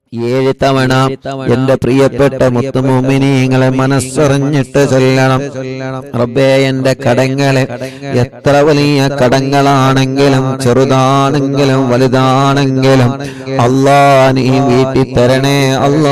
ഏഴ് തവണ എന്റെ പ്രിയപ്പെട്ട മുത്തുമോമിനിങ്ങളെ മനസ്സറിഞ്ഞിട്ട് ചൊല്ലണം റബ്ബേ എന്റെ കടങ്ങളെ എത്ര വലിയ കടങ്ങളാണെങ്കിലും ചെറുതാണെങ്കിലും വലുതാണെങ്കിലും അല്ലാ നീ വീട്ടി തരണേ അല്ലാ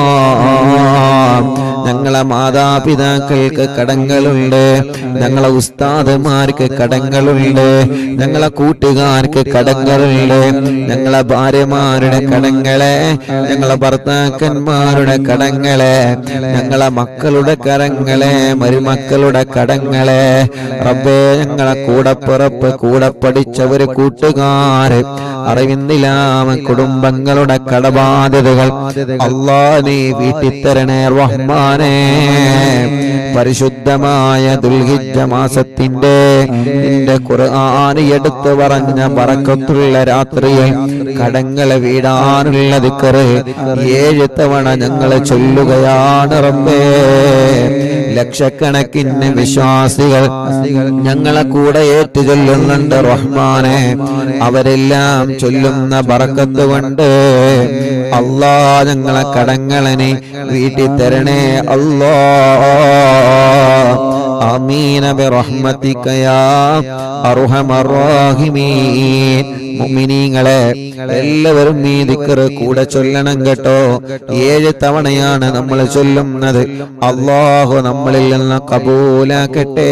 ഞങ്ങളെ മാതാപിതാക്കൾക്ക് കടങ്ങളുണ്ട് ഞങ്ങളെ ഉസ്താദുമാർക്ക് കടങ്ങളുണ്ട് ഞങ്ങളെ കൂട്ടുകാർക്ക് കടങ്ങളുണ്ട് ഞങ്ങളെ ഭാര്യമാരുടെ കടങ്ങളെ ഞങ്ങളെ ഭർത്താക്കന്മാരുടെ കടങ്ങളെ ഞങ്ങളെ മക്കളുടെ കരങ്ങളെ മരുമക്കളുടെ കടങ്ങളെ റബ്ബേ ഞങ്ങളെ കൂടപ്പിറപ്പ് കൂടെ പഠിച്ചവര് കൂട്ടുകാര് അറിവിന്ദിലാമ കുടുംബങ്ങളുടെ കടബാധ്യതകൾ അല്ലാ നീ വീട്ടിത്തരണേ റഹ്മാനേ പരിശുദ്ധമായ ദുൽഹിജ്ജ മാസത്തിന്റെ നിന്റെ ഖുർആൻ എടുത്തു പറഞ്ഞ പറക്കത്തുള്ള രാത്രിയിൽ കടങ്ങളെ വീടാനുള്ള ദിക്കറ് ഏഴ് തവണ ഞങ്ങൾ ചൊല്ലുകയാണ് റബ്ബേ ലക്ഷക്കണക്കിന് വിശ്വാസികൾ ഞങ്ങളെ കൂടെ ഏറ്റു ചൊല്ലുന്നുണ്ട് റഹ്മാനെ അവരെല്ലാം ചൊല്ലുന്ന ബറക്കത്ത് കൊണ്ട് അല്ലാ ഞങ്ങളെ കടങ്ങളെ നീ വീട്ടിൽ തരണേ അല്ലാ ആമീന ബിറഹ്മതിക യാ അർഹമർ റഹീമീൻ മുഅ്മിനീങ്ങളെ എല്ലാവരും ഈ ദിക്ർ കൂടെ ചൊല്ലണം കേട്ടോ ഏഴ് തവണയാണ് നമ്മൾ ചൊല്ലുന്നത് അള്ളാഹു നമ്മളിൽ നിന്ന് കബൂലാക്കട്ടെ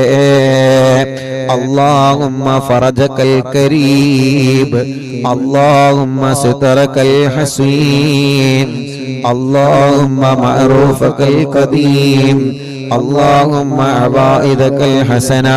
اللهم فرجك الكريم اللهم سترك الحسين اللهم معروفك القديم اللهم عوائدك الحسنة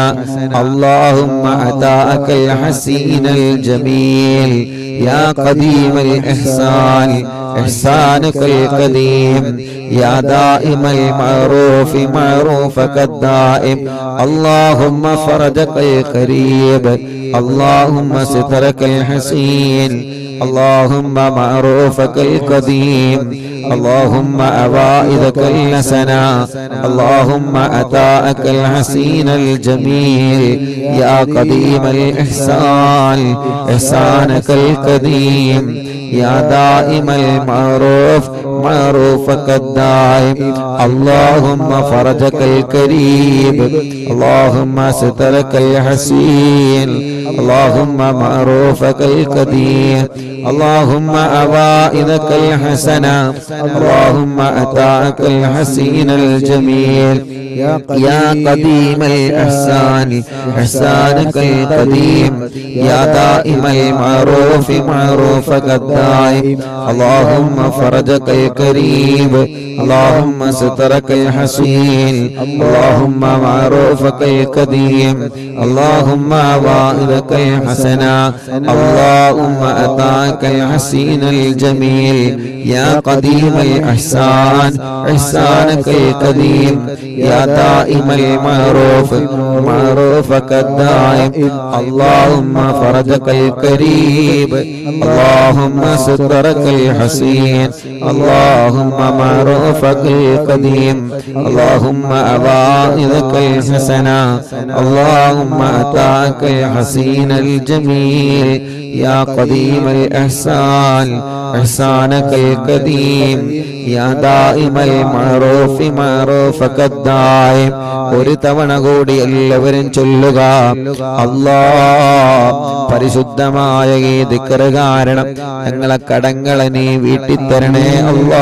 اللهم عطاءك الحسين الجميل يا قديم الإحسان إحسانك القديم يا دائم المعروف معروفك الدائم اللهم فرجك القريب اللهم سترك الحسين اللهم معروفك القديم اللهم أوائدك الحسنة اللهم أتاءك الحسين الجميل يا قديم الإحسان إحسانك القديم يا دائم المعروف معروفك الدائم اللهم فرجك الكريم اللهم سترك الحسين اللهم معروفك القديم اللهم أوائدك الحسنة اللهم أتاك الحسين الجميل يا قديم الإحسان إحسانك القديم يا دائم المعروف معروفك الدائم اللهم فرجك الكريم اللهم سترك الحسين اللهم معروفك القديم اللهم وائدك الحسنة اللهم أتاك الحسين الجميل يا قديم الإحسان إحسانك القديم يا دائم المعروف معروفك الدائم اللهم فرجك الكريم اللهم سترك الحسين اللهم معروفك القديم اللهم أبائذك الحسنة اللهم أتاك الحسين الجميل يا قديم الإحسان إحسانك القديم يا دائم المعروف معروفك الدائم ഒരു തവണ കൂടി എല്ലാവരും ചൊല്ലുക അല്ലാ പരിശുദ്ധമായ ഈ ദിക്കറ് കാരണം ഞങ്ങളെ കടങ്ങളെ നീ വീട്ടിൽ തരണേ അല്ലാ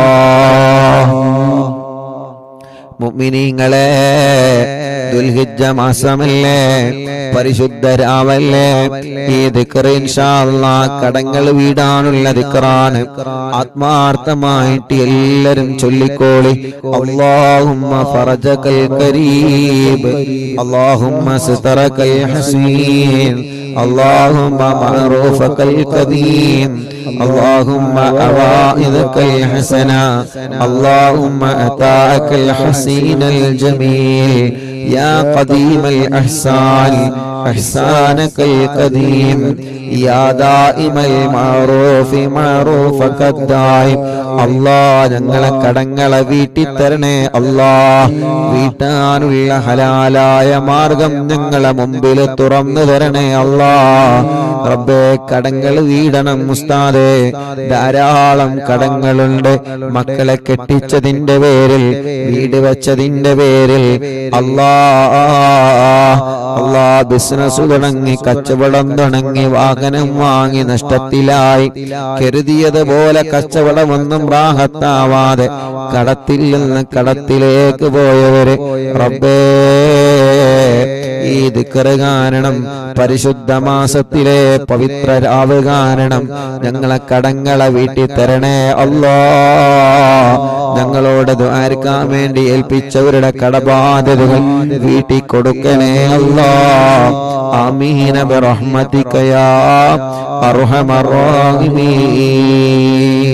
മുഅ്മിനീങ്ങളെ ദുൽഹിജ്ജ മാസമല്ലേ പരിശുദ്ധ രാവല്ലേ ഈ ദിക്ർ ഇൻഷാ അല്ലാ കടങ്ങൾ വീടാനുള്ള ദിക്റാണ് ആത്മാർത്ഥമായിട്ട് എല്ലാരും ചൊല്ലിക്കോളി അല്ലാഹുമ്മ ഫറജകൽ കരീബ് അല്ലാഹുമ്മ സിതറകൽ ഹസീൻ اللهم معروفك القديم اللهم أوائذك الحسنة اللهم أتاك الحسين الجميل يا قديم الإحسان إحسانك القديم يا دائم المعروف معروفك الدائم അല്ലാ ഞങ്ങളെ കടങ്ങളെ വീട്ടിത്തരണേ അല്ലാ വീട്ടാനുള്ള ഹലാലായ മാർഗം ഞങ്ങളെ മുമ്പിൽ തുറന്നു തരണേ അല്ലാ റബ്ബേ കടങ്ങൾ വീടണം മുസ്താദേ ധാരാളം കടങ്ങളുണ്ട് മക്കളെ കെട്ടിച്ചതിന്റെ പേരിൽ വീട് വെച്ചതിന്റെ പേരിൽ അല്ലാ അല്ലാ ബിസിനസ് തുടങ്ങി കച്ചവടം തുടങ്ങി വാഹനം വാങ്ങി നഷ്ടത്തിലായി കരുതിയതുപോലെ കച്ചവടമൊന്നും റാഹത്താവാതെ കടത്തിൽ നിന്ന് കടത്തിലേക്ക് പോയവര് റബ്ബേ ഈ ദിക്കറ് കാരണം പരിശുദ്ധ മാസത്തിലെ പവിത്ര രാവ് കാരണം ഞങ്ങളെ കടങ്ങളെ വീട്ടിൽ തരണേ അല്ലാ ഞങ്ങളോട് ദ്വാരക്കാൻ വേണ്ടി ഏൽപ്പിച്ചവരുടെ കടബാധ്യതകൾ വീട്ടിൽ കൊടുക്കണേ അല്ലാ ആമീന ബിറഹ്മതിക യാ അർഹമർ റഹീമീൻ